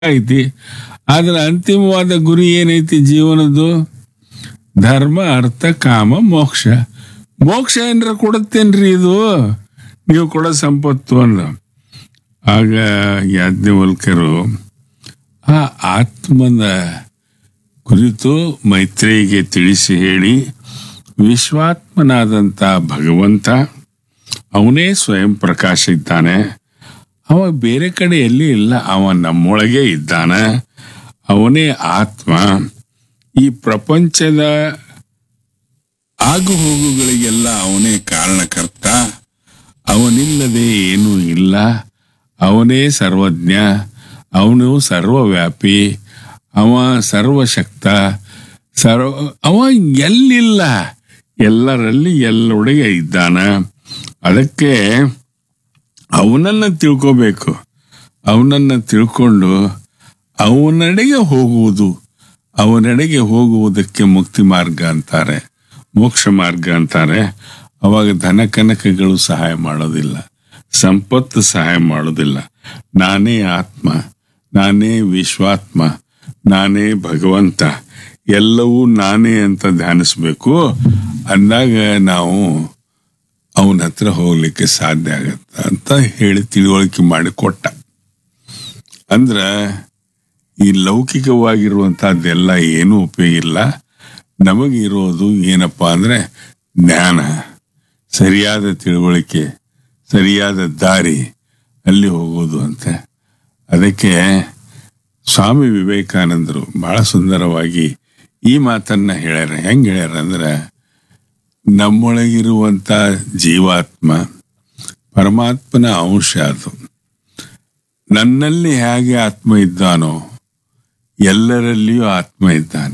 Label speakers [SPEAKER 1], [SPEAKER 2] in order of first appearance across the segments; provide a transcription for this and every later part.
[SPEAKER 1] ಐತಿ ಆದ್ರೆ ಅಂತಿಮವಾದ ಗುರಿ ಏನೈತಿ ಜೀವನದ್ದು ಧರ್ಮ ಅರ್ಥ ಕಾಮ ಮೋಕ್ಷ ಮೋಕ್ಷ ಏನ್ರ ಕೊಡುತ್ತೇನ್ರಿ ಇದು ನೀವು ಕೊಡೋ ಸಂಪತ್ತು ಅಂದ ಆಗ ಯಾಜ್ಞವಲ್ಕರು ಆ ಆತ್ಮನ ಕುರಿತು ಮೈತ್ರೇಯಿಗೆ ತಿಳಿಸಿ ಹೇಳಿ ವಿಶ್ವಾತ್ಮನಾದಂಥ ಭಗವಂತ ಅವನೇ ಸ್ವಯಂ ಪ್ರಕಾಶ ಇದ್ದಾನೆ ಅವ ಬೇರೆ ಕಡೆ ಎಲ್ಲಿ ಇಲ್ಲ ಅವ ನಮ್ಮೊಳಗೆ ಇದ್ದಾನೆ ಅವನೇ ಆತ್ಮ ಈ ಪ್ರಪಂಚದ ಆಗು ಹೋಗುಗಳಿಗೆಲ್ಲ ಅವನೇ ಕಾರಣಕರ್ತ ಅವನಿಲ್ಲದೆ ಏನೂ ಇಲ್ಲ ಅವನೇ ಸರ್ವಜ್ಞ ಅವನು ಸರ್ವವ್ಯಾಪಿ ಅವ ಸರ್ವಶಕ್ತ ಸರ್ವ ಅವ ಎಲ್ಲಿಲ್ಲ ಎಲ್ಲರಲ್ಲಿ ಎಲ್ಲೊಳಗೆ ಇದ್ದಾನ ಅದಕ್ಕೆ ಅವನನ್ನು ತಿಳ್ಕೋಬೇಕು ಅವನನ್ನು ತಿಳ್ಕೊಂಡು ಅವನಡೆಗೆ ಹೋಗುವುದು ಅವನಡೆಗೆ ಹೋಗುವುದಕ್ಕೆ ಮುಕ್ತಿ ಮಾರ್ಗ ಅಂತಾರೆ ಮೋಕ್ಷ ಮಾರ್ಗ ಅಂತಾರೆ ಅವಾಗ ಧನ ಕನಕಗಳು ಸಹಾಯ ಮಾಡೋದಿಲ್ಲ ಸಂಪತ್ತು ಸಹಾಯ ಮಾಡೋದಿಲ್ಲ ನಾನೇ ಆತ್ಮ ನಾನೇ ವಿಶ್ವಾತ್ಮ ನಾನೇ ಭಗವಂತ ಎಲ್ಲವೂ ನಾನೇ ಅಂತ ಧ್ಯಾನಿಸ್ಬೇಕು ಅಂದಾಗ ನಾವು ಅವನ ಹತ್ರ ಹೋಗ್ಲಿಕ್ಕೆ ಸಾಧ್ಯ ಆಗತ್ತ ಅಂತ ಹೇಳಿ ತಿಳುವಳಿಕೆ ಮಾಡಿ ಕೊಟ್ಟ ಅಂದ್ರ ಈ ಲೌಕಿಕವಾಗಿರುವಂತಹದ್ದೆಲ್ಲ ಏನೂ ಉಪಯೋಗ ಇಲ್ಲ ನಮಗಿರೋದು ಏನಪ್ಪಾ ಅಂದ್ರೆ ಜ್ಞಾನ ಸರಿಯಾದ ತಿಳುವಳಿಕೆ ಸರಿಯಾದ ದಾರಿ ಅಲ್ಲಿ ಹೋಗೋದು ಅಂತ ಅದಕ್ಕೆ ಸ್ವಾಮಿ ವಿವೇಕಾನಂದರು ಬಹಳ ಸುಂದರವಾಗಿ ಈ ಮಾತನ್ನ ಹೇಳ್ಯಾರ ಹೆಂಗ್ ಹೇಳ್ಯಾರ ಅಂದ್ರೆ ನಮ್ಮೊಳಗಿರುವಂತ ಜೀವಾತ್ಮ ಪರಮಾತ್ಮನ ಅಂಶ ಅದು ನನ್ನಲ್ಲಿ ಹೇಗೆ ಆತ್ಮ ಇದ್ದಾನೋ ಎಲ್ಲರಲ್ಲಿಯೂ ಆತ್ಮ ಇದ್ದಾನೆ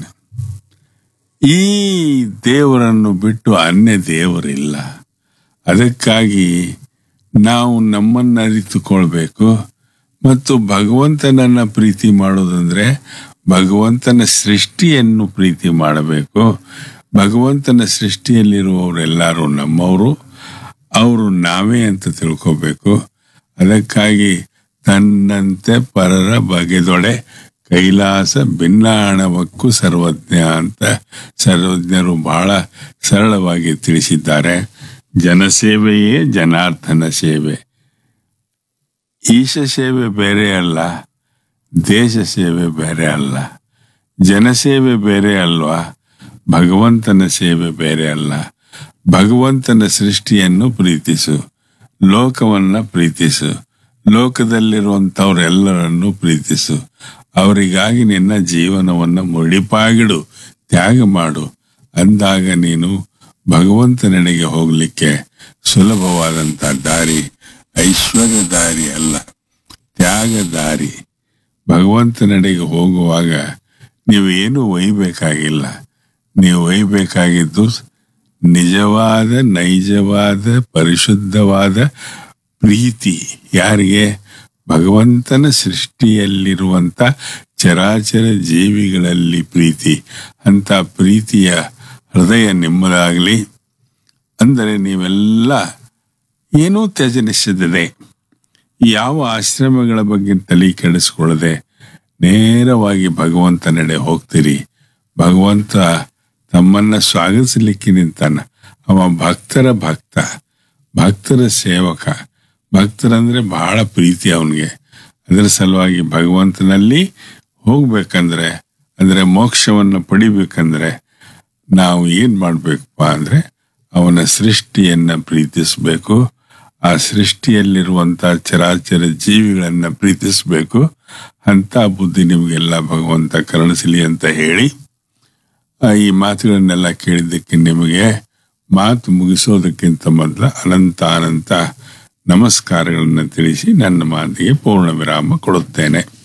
[SPEAKER 1] ಈ ದೇವರನ್ನು ಬಿಟ್ಟು ಅನ್ಯ ದೇವರಿಲ್ಲ ಅದಕ್ಕಾಗಿ ನಾವು ನಮ್ಮನ್ನ ಅರಿತುಕೊಳ್ಬೇಕು ಮತ್ತು ಭಗವಂತನನ್ನ ಪ್ರೀತಿ ಮಾಡೋದಂದ್ರೆ ಭಗವಂತನ ಸೃಷ್ಟಿಯನ್ನು ಪ್ರೀತಿ ಮಾಡಬೇಕು ಭಗವಂತನ ಸೃಷ್ಟಿಯಲ್ಲಿರುವವರೆಲ್ಲರೂ ನಮ್ಮವರು ಅವರು ನಾವೇ ಅಂತ ತಿಳ್ಕೋಬೇಕು ಅದಕ್ಕಾಗಿ ತನ್ನಂತೆ ಪರರ ಬಗೆದೊಡೆ ಕೈಲಾಸ ಭಿನ್ನಾಣವಕ್ಕೂ ಸರ್ವಜ್ಞ ಅಂತ ಸರ್ವಜ್ಞರು ಬಹಳ ಸರಳವಾಗಿ ತಿಳಿಸಿದ್ದಾರೆ ಜನಸೇವೆಯೇ ಜನಾರ್ದನ ಸೇವೆ ಈಶ ಸೇವೆ ಬೇರೆ ಅಲ್ಲ ದೇಶ ಸೇವೆ ಬೇರೆ ಅಲ್ಲ ಜನಸೇವೆ ಬೇರೆ ಅಲ್ವಾ ಭಗವಂತನ ಸೇವೆ ಬೇರೆ ಅಲ್ಲ ಭಗವಂತನ ಸೃಷ್ಟಿಯನ್ನು ಪ್ರೀತಿಸು ಲೋಕವನ್ನ ಪ್ರೀತಿಸು ಲೋಕದಲ್ಲಿರುವಂಥವ್ರೆಲ್ಲರನ್ನು ಪ್ರೀತಿಸು ಅವರಿಗಾಗಿ ನಿನ್ನ ಜೀವನವನ್ನು ಮುಡಿಪಾಗಿಡು ತ್ಯಾಗ ಮಾಡು ಅಂದಾಗ ನೀನು ಭಗವಂತನೆಡೆಗೆ ಹೋಗ್ಲಿಕ್ಕೆ ಸುಲಭವಾದಂತ ದಾರಿ ಐಶ್ವರ್ಯ ದಾರಿ ಅಲ್ಲ ತ್ಯಾಗ ದಾರಿ ಭಗವಂತನೆಡೆಗೆ ಹೋಗುವಾಗ ನೀವು ಏನು ಒಯ್ಬೇಕಾಗಿಲ್ಲ ನೀವು ಒಯ್ಬೇಕಾಗಿದ್ದು ನಿಜವಾದ ನೈಜವಾದ ಪರಿಶುದ್ಧವಾದ ಪ್ರೀತಿ ಯಾರಿಗೆ ಭಗವಂತನ ಸೃಷ್ಟಿಯಲ್ಲಿರುವಂತ ಚರಾಚರ ಜೀವಿಗಳಲ್ಲಿ ಪ್ರೀತಿ ಅಂತ ಪ್ರೀತಿಯ ಹೃದಯ ನಿಮ್ಮದಾಗಲಿ ಅಂದರೆ ನೀವೆಲ್ಲ ಏನೂ ತ್ಯಜನಿಸಿದೆ ಯಾವ ಆಶ್ರಮಗಳ ಬಗ್ಗೆ ತಲೆ ಕೆಡಿಸ್ಕೊಳ್ಳದೆ ನೇರವಾಗಿ ಭಗವಂತನೆಡೆ ಹೋಗ್ತೀರಿ ಭಗವಂತ ತಮ್ಮನ್ನ ಸ್ವಾಗತಿಸಲಿಕ್ಕೆ ನಿಂತಾನ ಅವ ಭಕ್ತರ ಭಕ್ತ ಭಕ್ತರ ಸೇವಕ ಭಕ್ತರಂದ್ರೆ ಬಹಳ ಪ್ರೀತಿ ಅವನಿಗೆ ಅದರ ಸಲುವಾಗಿ ಭಗವಂತನಲ್ಲಿ ಹೋಗ್ಬೇಕಂದ್ರೆ ಅಂದ್ರೆ ಮೋಕ್ಷವನ್ನು ಪಡಿಬೇಕಂದ್ರೆ ನಾವು ಏನ್ ಮಾಡ್ಬೇಕಪ್ಪ ಅಂದ್ರೆ ಅವನ ಸೃಷ್ಟಿಯನ್ನ ಪ್ರೀತಿಸಬೇಕು ಆ ಸೃಷ್ಟಿಯಲ್ಲಿರುವಂತ ಚರಾಚರ ಜೀವಿಗಳನ್ನ ಪ್ರೀತಿಸಬೇಕು ಅಂತ ಬುದ್ಧಿ ನಿಮಗೆಲ್ಲ ಭಗವಂತ ಕರುಣಿಸಲಿ ಅಂತ ಹೇಳಿ ಆ, ಈ ಮಾತುಗಳನ್ನೆಲ್ಲ ಕೇಳಿದ್ದಕ್ಕೆ ನಿಮಗೆ ಮಾತು ಮುಗಿಸೋದಕ್ಕಿಂತ ಮೊದಲ ಅನಂತ ಅನಂತ ನಮಸ್ಕಾರಗಳನ್ನು ತಿಳಿಸಿ ನನ್ನ ಮಾತಿಗೆ ಪೂರ್ಣ ವಿರಾಮ ಕೊಡುತ್ತೇನೆ